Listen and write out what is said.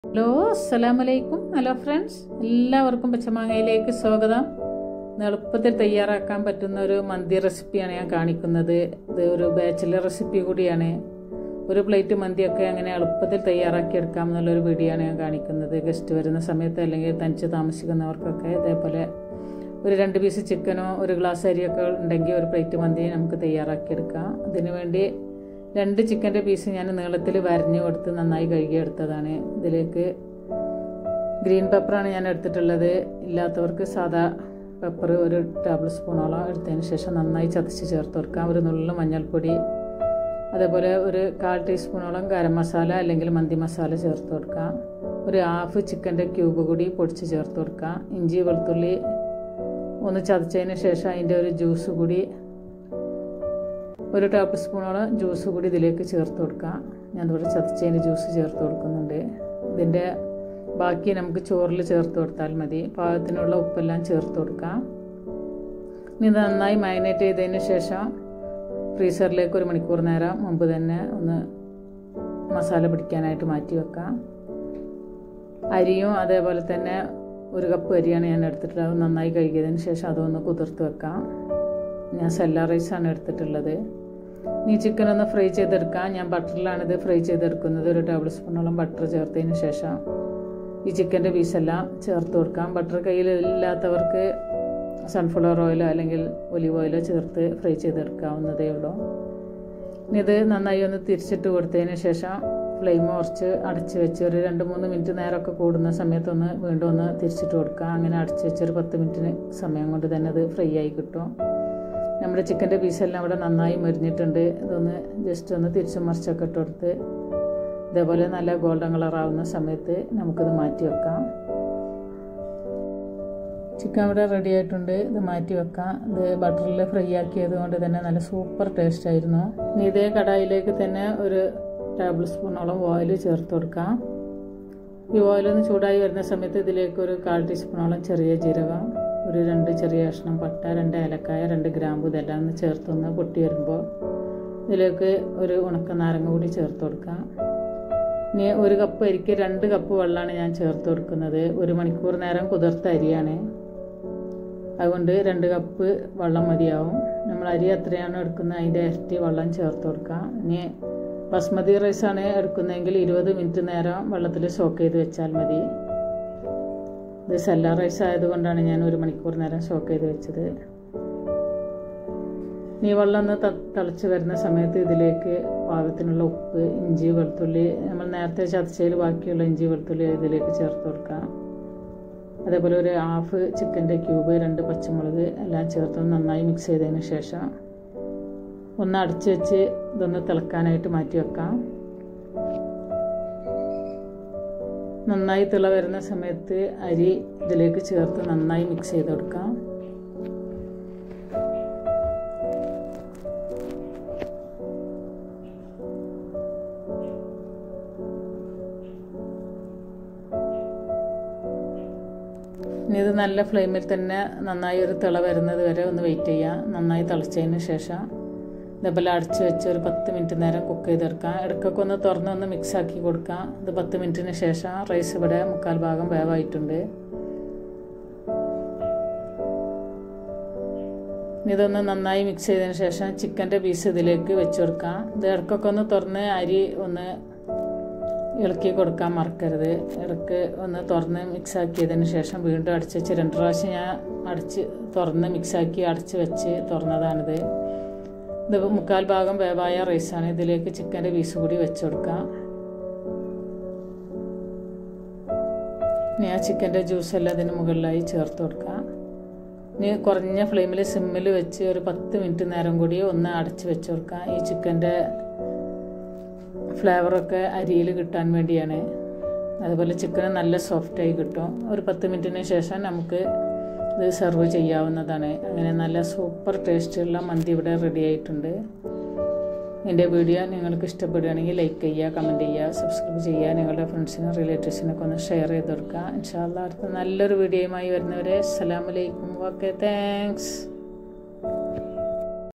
hello അസ്സലാമലൈക്കും hello friends എല്ലാവർക്കും പച്ചമാങ്ങയിലേക്ക് സ്വാഗതം ഇന്ന് എളുപ്പത്തിൽ തയ്യാറാക്കാൻ പറ്റുന്ന ഒരു മന്തി റെസിപ്പിയാണ് ഞാൻ കാണിക്കുന്നത് ഇത് ഒരു ബാച്ചിലർ റെസിപ്പി കൂടിയാണ് ഒരു പ്ലേറ്റ് മന്തിയൊക്കെ അങ്ങനെ എളുപ്പത്തിൽ തയ്യാറാക്കിയെടുക്കാം എന്നുള്ളൊരു വീഡിയോ ആണ് ഞാൻ കാണിക്കുന്നത് ഗസ്റ്റ് വരുന്ന സമയത്ത് അല്ലെങ്കിൽ തനിച്ച് താമസിക്കുന്നവർക്കൊക്കെ ഇതേപോലെ ഒരു രണ്ട് പീസ് ചിക്കനോ ഒരു ഗ്ലാസ് അരിയൊക്കെ ഉണ്ടെങ്കിൽ ഒരു പ്ലേറ്റ് മന്തി നമുക്ക് തയ്യാറാക്കിയെടുക്കാം അതിനു വേണ്ടി രണ്ട് ചിക്കൻ്റെ പീസ് ഞാൻ നീളത്തിൽ വരഞ്ഞു കൊടുത്ത് നന്നായി കഴുകിയെടുത്തതാണ് ഇതിലേക്ക് ഗ്രീൻ പെപ്പറാണ് ഞാൻ എടുത്തിട്ടുള്ളത് ഇല്ലാത്തവർക്ക് സാദാ പെപ്പർ ഒരു ടേബിൾ സ്പൂണോളം എടുത്തതിന് ശേഷം നന്നായി ചതച്ച് ചേർത്ത് കൊടുക്കാം ഒരു നുള്ളു മഞ്ഞൾപ്പൊടി അതേപോലെ ഒരു കാൽ ടീസ്പൂണോളം ഗരം മസാല അല്ലെങ്കിൽ മന്തി മസാല ചേർത്ത് കൊടുക്കാം ഒരു ഹാഫ് ചിക്കൻ്റെ ക്യൂബ് കൂടി പൊടിച്ച് ചേർത്ത് കൊടുക്കാം ഇഞ്ചി വെളുത്തുള്ളി ഒന്ന് ചതച്ചതിന് ശേഷം അതിൻ്റെ ഒരു ജ്യൂസ് കൂടി ഒരു ടേബിൾ സ്പൂണോളം ജ്യൂസ് കൂടി ഇതിലേക്ക് ചേർത്ത് കൊടുക്കാം ഞാനിവിടെ ചതച്ചതിന് ജ്യൂസ് ചേർത്ത് കൊടുക്കുന്നുണ്ട് ഇതിൻ്റെ ബാക്കി നമുക്ക് ചോറിൽ ചേർത്ത് കൊടുത്താൽ മതി പാകത്തിനുള്ള ഉപ്പെല്ലാം ചേർത്ത് കൊടുക്കാം ഇനി ഇത് നന്നായി മാരിനേറ്റ് ചെയ്തതിന് ശേഷം ഫ്രീസറിലേക്ക് ഒരു മണിക്കൂർ നേരം മുമ്പ് തന്നെ ഒന്ന് മസാല പിടിക്കാനായിട്ട് മാറ്റി വെക്കാം അരിയും അതേപോലെ തന്നെ ഒരു കപ്പ് അരിയാണ് ഞാൻ എടുത്തിട്ടുള്ളത് അത് നന്നായി കഴുകിയതിന് ശേഷം അതൊന്ന് കുതിർത്ത് വെക്കാം ഞാൻ സെല്ല റൈസാണ് എടുത്തിട്ടുള്ളത് ഇനി ചിക്കൻ ഒന്ന് ഫ്രൈ ചെയ്തെടുക്കാം ഞാൻ ബട്ടറിലാണ് ഇത് ഫ്രൈ ചെയ്തെടുക്കുന്നത് ഒരു ടേബിൾ സ്പൂണോളം ബട്ടർ ചേർത്തതിന് ശേഷം ഈ ചിക്കൻ്റെ പീസെല്ലാം ചേർത്ത് കൊടുക്കാം ബട്ടർ കയ്യിലില്ലാത്തവർക്ക് സൺഫ്ലവർ ഓയിലോ അല്ലെങ്കിൽ ഒലിവ് ഓയിലോ ചേർത്ത് ഫ്രൈ ചെയ്തെടുക്കാവുന്നതേ ഉള്ളൂ ഇനി ഇത് നന്നായി ഒന്ന് തിരിച്ചിട്ട് കൊടുത്തതിന് ശേഷം ഫ്ലെയിം കുറച്ച് അടച്ച് വെച്ച് ഒരു രണ്ട് മൂന്ന് മിനിറ്റ് നേരമൊക്കെ കൂടുന്ന സമയത്തൊന്ന് വീണ്ടും ഒന്ന് തിരിച്ചിട്ട് കൊടുക്കുക അങ്ങനെ അടച്ച് വെച്ച് ഒരു പത്ത് മിനിറ്റിന് സമയം കൊണ്ട് തന്നെ അത് ഫ്രൈ ആയി കിട്ടും നമ്മുടെ ചിക്കൻ്റെ പീസെല്ലാം ഇവിടെ നന്നായി മരിഞ്ഞിട്ടുണ്ട് ഇതൊന്ന് ജസ്റ്റ് ഒന്ന് തിരിച്ചും മറിച്ചൊക്കെ ഇട്ട് കൊടുത്ത് ഇതേപോലെ നല്ല ഗോൾഡൻ കളർ ആവുന്ന സമയത്ത് നമുക്കിത് മാറ്റി വെക്കാം ചിക്കൻ ഇവിടെ റെഡി ആയിട്ടുണ്ട് ഇത് മാറ്റി വെക്കാം ഇത് ബട്ടറിൽ ഫ്രൈ ആക്കിയത് കൊണ്ട് തന്നെ നല്ല സൂപ്പർ ടേസ്റ്റ് ആയിരുന്നു ഇനി ഇതേ കടായിലേക്ക് തന്നെ ഒരു ടേബിൾ സ്പൂണോളം ഓയിൽ ചേർത്ത് കൊടുക്കാം ഈ ഓയിലൊന്ന് ചൂടായി വരുന്ന സമയത്ത് ഇതിലേക്ക് ഒരു കാൽ ടീസ്പൂണോളം ചെറിയ ജീരകം ഒരു രണ്ട് ചെറിയ കഷ്ണം പട്ട രണ്ട് ഏലക്കായ രണ്ട് ഗ്രാമ്പു ഇതെല്ലാം ഒന്ന് ചേർത്തൊന്ന് പൊട്ടി വരുമ്പോൾ ഇതിലേക്ക് ഒരു ഉണക്ക നാരങ്ങ കൂടി ചേർത്ത് കൊടുക്കാം ഇനി ഒരു കപ്പ് അരിക്ക് രണ്ട് കപ്പ് വെള്ളമാണ് ഞാൻ ചേർത്ത് കൊടുക്കുന്നത് ഒരു മണിക്കൂർ നേരം കുതിർത്ത അരിയാണ് അതുകൊണ്ട് രണ്ട് കപ്പ് വെള്ളം മതിയാവും നമ്മൾ അരി എത്രയാണ് എടുക്കുന്നത് അതിൻ്റെ ഇരട്ടി വെള്ളം ചേർത്ത് കൊടുക്കാം ഇനി ബസ്മതി റൈസാണ് എടുക്കുന്നതെങ്കിൽ ഇരുപത് മിനിറ്റ് നേരം വെള്ളത്തിൽ സോക്ക് ചെയ്ത് വെച്ചാൽ മതി ഇത് സെല്ല റൈസ് ആയതുകൊണ്ടാണ് ഞാൻ ഒരു മണിക്കൂർ നേരം സോക്ക് ചെയ്ത് വെച്ചത് ഈ വെള്ളം ഒന്ന് തിളച്ച് വരുന്ന സമയത്ത് ഇതിലേക്ക് പാകത്തിനുള്ള ഉപ്പ് ഇഞ്ചി വെളുത്തുള്ളി നമ്മൾ നേരത്തെ ചതച്ചയിൽ ബാക്കിയുള്ള ഇഞ്ചി വെളുത്തുള്ളി ഇതിലേക്ക് ചേർത്ത് കൊടുക്കാം അതേപോലെ ഒരു ഹാഫ് ചിക്കൻ്റെ ക്യൂബ് രണ്ട് പച്ചമുളക് എല്ലാം ചേർത്ത് നന്നായി മിക്സ് ചെയ്തതിന് ശേഷം ഒന്ന് അടച്ച് വെച്ച് ഇതൊന്ന് തിളക്കാനായിട്ട് മാറ്റി വെക്കാം നന്നായി തിള വരുന്ന സമയത്ത് അരി ഇതിലേക്ക് ചേർത്ത് നന്നായി മിക്സ് ചെയ്ത് കൊടുക്കാം ഇനി ഇത് നല്ല ഫ്ലെയിമിൽ തന്നെ നന്നായി ഒരു തിള വരുന്നത് വരെ ഒന്ന് വെയിറ്റ് ചെയ്യാം നന്നായി തിളച്ചതിന് ശേഷം ഇതേപോലെ അടച്ച് വെച്ച് ഒരു പത്ത് മിനിറ്റ് നേരം കുക്ക് ചെയ്തെടുക്കാം ഇടയ്ക്കൊക്കെ ഒന്ന് തുറന്ന് ഒന്ന് മിക്സ് ആക്കി കൊടുക്കാം ഇത് പത്ത് മിനിറ്റിന് ശേഷം റൈസ് ഇവിടെ മുക്കാൽ ഭാഗം വേവായിട്ടുണ്ട് ഇതൊന്ന് നന്നായി മിക്സ് ചെയ്തതിന് ശേഷം ചിക്കൻ്റെ പീസ് ഇതിലേക്ക് വെച്ച് കൊടുക്കാം ഇത് ഇടയ്ക്കൊക്കെ ഒന്ന് തുറന്ന് അരി ഒന്ന് ഇളക്കി കൊടുക്കാൻ മറക്കരുത് ഇടയ്ക്ക് ഒന്ന് തുറന്ന് മിക്സ് ആക്കിയതിന് ശേഷം വീണ്ടും അടച്ച് വെച്ച് രണ്ട് പ്രാവശ്യം ഞാൻ അടച്ച് തുറന്ന് മിക്സാക്കി അടച്ച് വെച്ച് തുറന്നതാണിത് ഇത് മുക്കാൽ ഭാഗം വേവായ റൈസാണ് ഇതിലേക്ക് ചിക്കൻ്റെ പീസ് കൂടി വെച്ച് കൊടുക്കാം ഇനി ആ ചിക്കൻ്റെ ജ്യൂസെല്ലാം അതിന് മുകളിലായി ചേർത്ത് കൊടുക്കാം ഇനി കുറഞ്ഞ ഫ്ലെയിമിൽ സിമ്മിൽ വെച്ച് ഒരു പത്ത് മിനിറ്റ് നേരം കൂടി ഒന്ന് അടച്ച് വെച്ച് കൊടുക്കാം ഈ ചിക്കൻ്റെ ഫ്ലേവറൊക്കെ അരിയിൽ കിട്ടാൻ വേണ്ടിയാണ് അതുപോലെ ചിക്കൻ നല്ല സോഫ്റ്റായി കിട്ടും ഒരു പത്ത് മിനിറ്റിന് ശേഷം നമുക്ക് ഇത് സെർവ് ചെയ്യാവുന്നതാണ് അങ്ങനെ നല്ല സൂപ്പർ ടേസ്റ്റുള്ള മന്തി ഇവിടെ റെഡി ആയിട്ടുണ്ട് എൻ്റെ വീഡിയോ നിങ്ങൾക്ക് ഇഷ്ടപ്പെടുകയാണെങ്കിൽ ലൈക്ക് ചെയ്യുക കമൻറ്റ് ചെയ്യുക സബ്സ്ക്രൈബ് ചെയ്യുക നിങ്ങളുടെ ഫ്രണ്ട്സിനും റിലേറ്റീവ്സിനൊക്കെ ഒന്ന് ഷെയർ ചെയ്ത് കൊടുക്കുക ഇൻഷാല്ല അടുത്ത നല്ലൊരു വീഡിയോയുമായി വരുന്നവരെ അസ്സലാമലൈക്കും ഓക്കെ താങ്ക്സ്